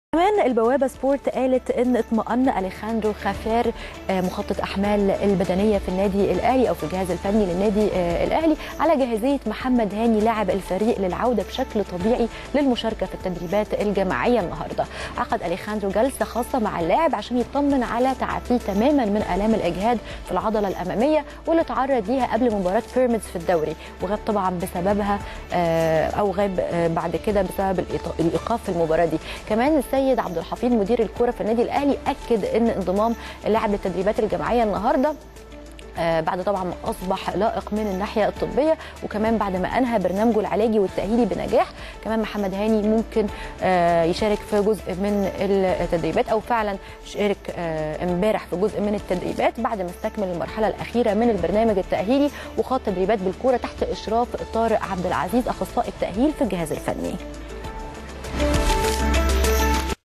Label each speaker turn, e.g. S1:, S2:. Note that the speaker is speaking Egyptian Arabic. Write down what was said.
S1: كمان البوابه سبورت قالت ان اطمأن اليخاندرو خافير مخطط احمال البدنيه في النادي الاهلي او في الجهاز الفني للنادي الاهلي على جاهزيه محمد هاني لاعب الفريق للعوده بشكل طبيعي للمشاركه في التدريبات الجماعيه النهارده. عقد اليخاندرو جلسه خاصه مع اللاعب عشان يطمن على تعافيه تماما من الام الاجهاد في العضله الاماميه واللي تعرض ليها قبل مباراه بيراميدز في الدوري وغاب طبعا بسببها او غاب بعد كده بسبب الايقاف في المباراه دي. كمان السيد عبد الحفيظ مدير الكوره في النادي الاهلي اكد ان انضمام اللاعب للتدريبات الجماعيه النهارده آه بعد طبعا ما اصبح لائق من الناحيه الطبيه وكمان بعد ما انهى برنامجه العلاجي والتاهيلي بنجاح كمان محمد هاني ممكن آه يشارك في جزء من التدريبات او فعلا شارك امبارح آه في جزء من التدريبات بعد ما استكمل المرحله الاخيره من البرنامج التاهيلي وخاض تدريبات بالكوره تحت اشراف طارق عبد العزيز اخصائي التاهيل في الجهاز الفني